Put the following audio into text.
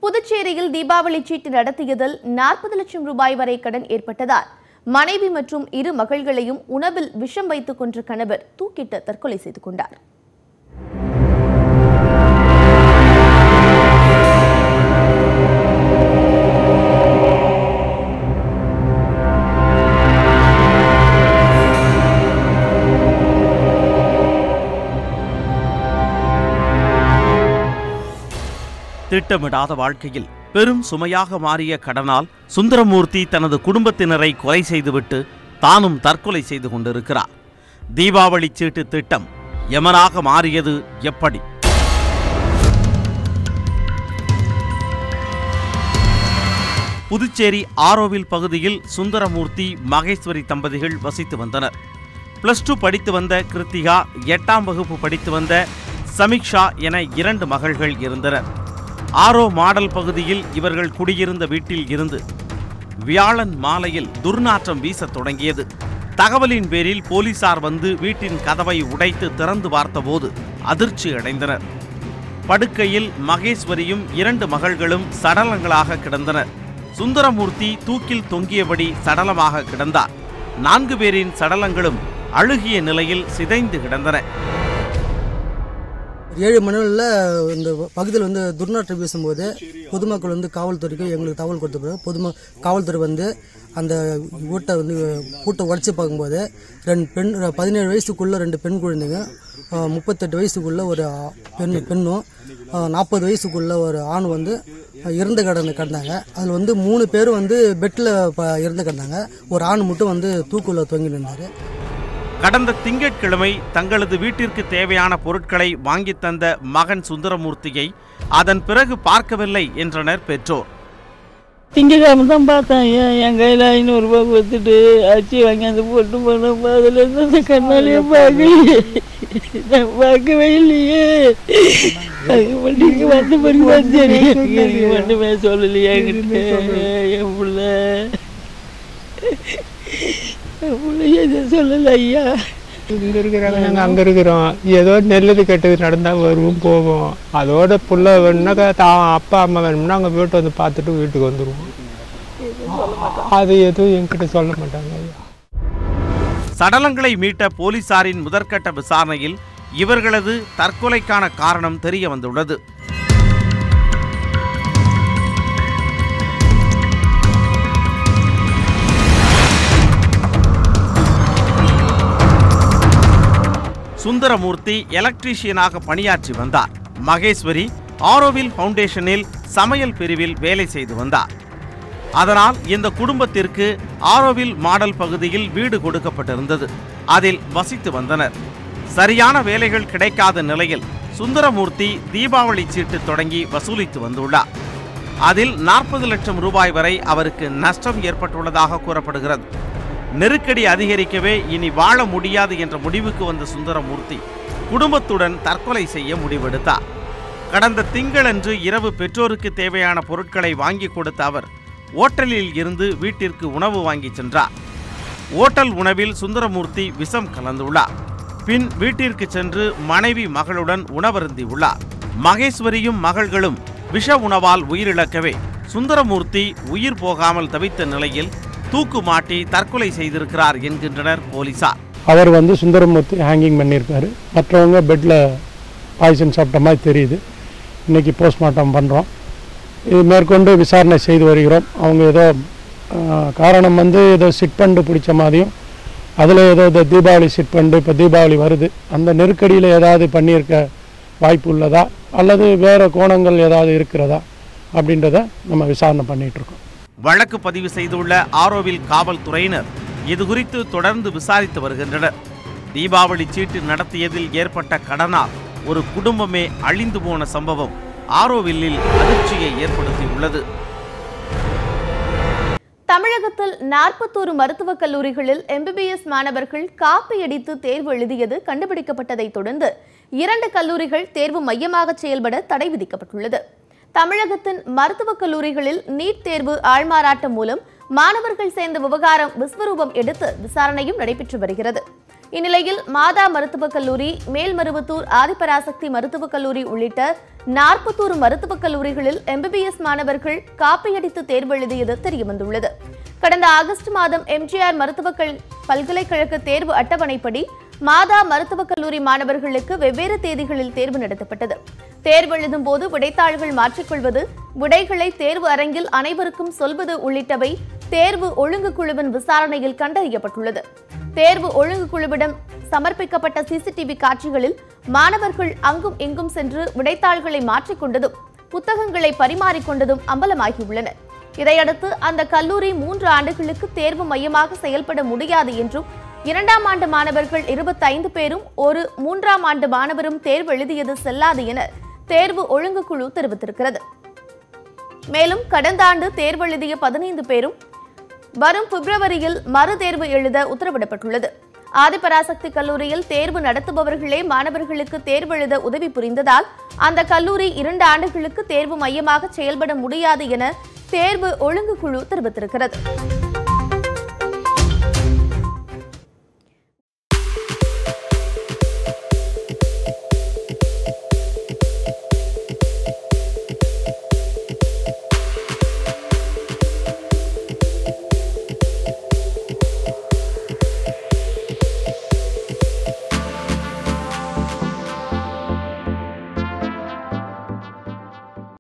புதுச்சேரியில் தீபாவளி சீட்டு நடத்தியதில் நாற்பது லட்சம் ரூபாய் வரை கடன் ஏற்பட்டதால் மனைவி மற்றும் இரு மகள்களையும் உணவில் விஷம் வைத்துக் கொன்ற கணவர் தூக்கிட்டு தற்கொலை செய்து கொண்டார் திட்டமிடாத வாழ்க்கையில் பெரும் சுமையாக மாறிய கடனால் சுந்தரமூர்த்தி தனது குடும்பத்தினரை கொலை செய்துவிட்டு தானும் தற்கொலை செய்து கொண்டிருக்கிறார் தீபாவளி சீட்டு திட்டம் யமனாக மாறியது எப்படி புதுச்சேரி ஆரோவில் பகுதியில் சுந்தரமூர்த்தி மகேஸ்வரி தம்பதிகள் வசித்து வந்தனர் பிளஸ் டூ படித்து வந்த கிருத்திகா எட்டாம் வகுப்பு படித்து வந்த சமீக்ஷா என இரண்டு மகள்கள் இருந்தனர் ஆரோ மாடல் பகுதியில் இவர்கள் குடியிருந்த வீட்டில் இருந்து வியாழன் மாலையில் துர்நாற்றம் வீசத் தொடங்கியது தகவலின் பேரில் போலீசார் வந்து வீட்டின் கதவை உடைத்து திறந்து பார்த்தபோது அதிர்ச்சி அடைந்தனர் படுக்கையில் மகேஸ்வரியும் இரண்டு மகள்களும் சடலங்களாக கிடந்தனர் சுந்தரமூர்த்தி தூக்கில் தொங்கியபடி சடலமாக கிடந்தார் நான்கு பேரின் சடலங்களும் அழுகிய நிலையில் சிதைந்து கிடந்தன ஏழு மணியில் இந்த பகுதியில் வந்து துர்நாற்றம் வீசும்போது பொதுமக்கள் வந்து காவல்துறைக்கு எங்களுக்கு தகவல் கொடுத்த பிறகு பொதும காவல்துறை வந்து அந்த வீட்டை வந்து பூட்டை உடச்சி பார்க்கும்போது ரெண்டு பெண் பதினேழு வயசுக்குள்ள ரெண்டு பெண் குழந்தைங்க ஆஹ், முப்பத்தெட்டு வயசுக்குள்ள ஒரு ஆ- பெண் பெண்ணும் ஆஹ், நாற்பது வயசுக்குள்ள ஒரு ஆண் வந்து இறந்து கிடந்து கிடந்தாங்க அதில் வந்து மூணு பேரும் வந்து பெட்டில் இறந்து கிடந்தாங்க ஒரு ஆண் மட்டும் வந்து தூக்குள்ள தொங்கி நின்றார் கடந்த திங்கட்கிழமை தங்களது வீட்டிற்கு தேவையான பொருட்களை வாங்கித் தந்த மகன் சுந்தரமூர்த்தியை அதன் பிறகு பார்க்கவில்லை என்றனர் பெற்றோர் திங்கக்கிழமை தான் பார்த்தேன் ஏன் என் கையில் ஐநூறுரூபா கொடுத்துட்டு அரிசி வாங்கியாந்து போட்டு போனப்ப அதுலேருந்து அந்த கண்ணாலேயே பார்க்கலையே நான் பார்க்கவே இல்லையே அது வண்டிக்கு வந்த பிறகு தான் தெரியும் எனக்கு ஒன்றுமே சொல்லலையே என்கிட்ட என் புள்ள என் பிள்ளை எதுவும் சொல்லலை ஐயா இங்க இருக்கிறாங்க நாங்க அங்க இருக்கிறோம் ஏதோ நல்லது கெட்டது நடந்தா வருவோம் போவோம் அதோட புள்ள வேணும்னாக்கா தா அப்பா அம்மா வேணும்னா அங்க வீட்டை வந்து பார்த்துட்டு வீட்டுக்கு வந்துருவோம் அது எதுவும் என்கிட்ட சொல்ல மாட்டாங்க ஐயா சடலங்களை மீட்ட போலீசாரின் முதற்கட்ட விசாரணையில் இவர்களது தற்கொலைக்கான காரணம் தெரிய வந்துள்ளது சுந்தரமூர்த்தி எலக்ட்ரீஷியனாக பணியாற்றி வந்தார் மகேஸ்வரி ஆரோவில் ஃபவுண்டேஷனில் சமையல் பிரிவில் வேலை செய்து வந்தார் அதனால் இந்த குடும்பத்திற்கு ஆரோவில் மாடல் பகுதியில் வீடு கொடுக்கப்பட்டிருந்தது அதில் வசித்து வந்தனர் சரியான வேலைகள் கிடைக்காத நிலையில் சுந்தரமூர்த்தி தீபாவளி சீட்டு தொடங்கி வசூலித்து வந்துள்ளார் அதில் நாற்பது லட்சம் ரூபாய் வரை அவருக்கு நஷ்டம் ஏற்பட்டுள்ளதாக கூறப்படுகிறது நெருக்கடி அதிகரிக்கவே இனி வாழ முடியாது என்ற முடிவுக்கு வந்த சுந்தரமூர்த்தி குடும்பத்துடன் தற்கொலை செய்ய முடிவெடுத்தார் கடந்த திங்களன்று இரவு பெற்றோருக்கு தேவையான பொருட்களை வாங்கி கொடுத்த அவர் ஓட்டலில் இருந்து வீட்டிற்கு உணவு வாங்கி சென்றார் ஓட்டல் உணவில் சுந்தரமூர்த்தி விஷம் கலந்துள்ளார் பின் வீட்டிற்கு சென்று மனைவி மகளுடன் உணவருந்தியுள்ளார் மகேஸ்வரியும் மகள்களும் விஷ உணவால் உயிரிழக்கவே சுந்தரமூர்த்தி உயிர் போகாமல் தவித்த நிலையில் தூக்கு மாட்டி தற்கொலை செய்திருக்கிறார் என்கின்றனர் போலீசார் அவர் வந்து சுந்தரமூர்த்தி ஹேங்கிங் பண்ணியிருக்காரு மற்றவங்க பெட்டில் பாய்சன் சாப்பிட்ட மாதிரி தெரியுது இன்னைக்கு போஸ்ட்மார்ட்டம் பண்ணுறோம் இது மேற்கொண்டு விசாரணை செய்து வருகிறோம் அவங்க ஏதோ ஆஹ், காரணம் வந்து ஏதோ சிட் ஃபண்டு பிடிச்ச மாதிரியும் அதில் ஏதோ இந்த தீபாவளி சிட் ஃபண்டு இப்போ தீபாவளி வருது அந்த நெருக்கடியில் ஏதாவது பண்ணியிருக்க வாய்ப்பு உள்ளதா அல்லது வேறு கோணங்கள் ஏதாவது இருக்கிறதா அப்படின்றத நம்ம விசாரணை பண்ணிட்டு இருக்கோம் வழக்கு பதிவு செய்துள்ள ஆரோவில் காவல்துறையினர் இதுகுறித்து தொடர்ந்து விசாரித்து வருகின்றனர் தீபாவளி சீட்டு நடத்தியதில் ஏற்பட்ட கடனால் ஒரு குடும்பமே அழிந்து போன சம்பவம் ஆரோவில்லில் அதிர்ச்சியை ஏற்படுத்தியுள்ளது தமிழகத்தில் நாற்பத்தோரு மருத்துவக் கல்லூரிகளில் எம்பிபிஎஸ் மாணவர்கள் காப்பி அடித்து தேர்வு எழுதியது கண்டுபிடிக்கப்பட்டதைத் தொடர்ந்து இரண்டு கல்லூரிகள் தேர்வு மையமாக செயல்பட தடை விதிக்கப்பட்டுள்ளது தமிழகத்தின் மருத்துவக் கல்லூரிகளில் நீட் தேர்வு ஆள்மாறாட்டம் மூலம் மாணவர்கள் சேர்ந்த விவகாரம் விஸ்வரூபம் எடுத்து விசாரணையும் நடைபெற்று வருகிறது இந்நிலையில் மாதா மருத்துவக் கல்லூரி மேல்மருவத்தூர் ஆதிபராசக்தி மருத்துவக் கல்லூரி உள்ளிட்ட நாற்பத்தோரு மருத்துவக் கல்லூரிகளில் எம்பிபிஎஸ் மாணவர்கள் காப்பியடித்து தேர்வு எழுதியது தெரியவந்துள்ளது கடந்த ஆகஸ்ட் மாதம் எம்ஜிஆர் மருத்துவக் கல்- பல்கலைக்கழக தேர்வு அட்டவணைப்படி மாதா மருத்துவக் கல்லூரி மாணவர்களுக்கு வெவ்வேறு தேதிகளில் தேர்வு நடத்தப்பட்டது தேர்வு எழுதும் போது விடைத்தாள்கள் மாற்றிக்கொள்வது விடைகளை தேர்வு அரங்கில் அனைவருக்கும் சொல்வது உள்ளிட்டவை தேர்வு ஒழுங்கு குழுவின் விசாரணையில் கண்டறியப்பட்டுள்ளது தேர்வு ஒழுங்கு குழுவிடம் சமர்ப்பிக்கப்பட்ட சிசிடிவி காட்சிகளில் மாணவர்கள் அங்கும் இங்கும் சென்று விடைத்தாள்களை மாற்றிக்கொண்டதும் புத்தகங்களை பரிமாறிக்கொண்டதும் அம்பலமாகியுள்ளன இதையடுத்து அந்த கல்லூரி மூன்று ஆண்டுகளுக்கு தேர்வு மையமாக செயல்பட முடியாது என்றும் இரண்டாம் ஆண்டு மாணவர்கள் இருபத்தைந்து பேரும் ஒரு மூன்றாம் ஆண்டு மாணவரும் தேர்வு எழுதியது செல்லாது என தேர்வு ஒழுங்கு குழு தெரிவித்திருக்கிறது மேலும் கடந்த ஆண்டு தேர்வு எழுதிய பதினைந்து பேரும் வரும் பிப்ரவரியில் மறு தேர்வு எழுத உத்தரவிடப்பட்டுள்ளது ஆதிபராசக்தி கல்லூரியில் தேர்வு நடத்துபவர்களே மாணவர்களுக்கு தேர்வு எழுத உதவி புரிந்ததால் அந்த கல்லூரி இரண்டு ஆண்டுகளுக்கு தேர்வு மையமாக செயல்பட முடியாது என தேர்வு ஒழுங்கு குழு தெரிவித்திருக்கிறது